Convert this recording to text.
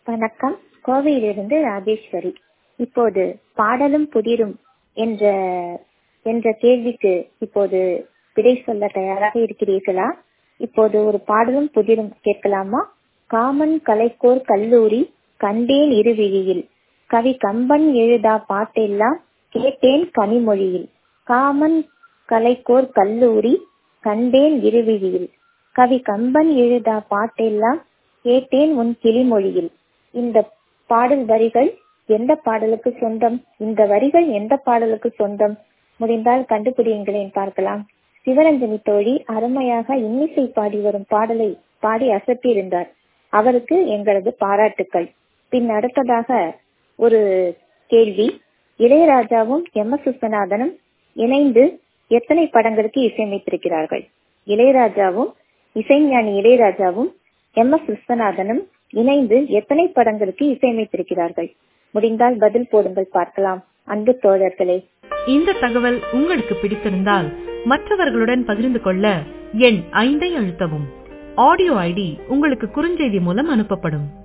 வணக்கம் கோவையிலிருந்து ராஜேஸ்வரி இப்போது பாடலும் புதிரும் என்ற என்ற கேள்விக்கு இப்போது விடை சொல்ல தயாராக இருக்கிறீர்களா இப்போது ஒரு பாடலும் புதிரும் கேட்கலாமா காமன் கலைக்கோர் கல்லூரி கண்டேன் இருவிழியில் கவி கம்பன் எழுதா பாட்டெல்லாம் கேட்டேன் கனிமொழியில் காமன் கலைக்கோர் கல்லூரி கண்டேன் இருவிழியில் கவி கம்பன் எழுதா பாட்டெல்லாம் கேட்டேன் உன் கிளிமொழியில் இந்த பாடல் வரிகள் எந்த பாடலுக்கு சொந்தம் இந்த வரிகள் எந்த பாடலுக்கு சொந்தம் முடிந்தால் கண்டுபிடியுங்களேன் பார்க்கலாம் சிவரஞ்சனி தோழி அருமையாக இன்னிசை பாடி வரும் பாடலை பாடி அசத்தியிருந்தார் அவருக்கு எங்களது பாராட்டுக்கள் பின் அடுத்ததாக ஒரு கேள்வி இளையராஜாவும் எம் எஸ் விஸ்வநாதனும் இணைந்து எத்தனை படங்களுக்கு இசையமைத்திருக்கிறார்கள் இளையராஜாவும் இசைஞானி இளையராஜாவும் எம் எஸ் விஸ்வநாதனும் இணைந்து எத்தனை படங்களுக்கு இசையமைத்திருக்கிறார்கள் முடிந்தால் பதில் போடுங்கள் பார்க்கலாம் அன்பு தோழர்களே இந்த தகவல் உங்களுக்கு பிடித்திருந்தால் மற்றவர்களுடன் பகிர்ந்து கொள்ள எண் ஐந்தை அழுத்தவும் ஆடியோ ஐடி உங்களுக்கு குறுஞ்செய்தி மூலம் அனுப்பப்படும்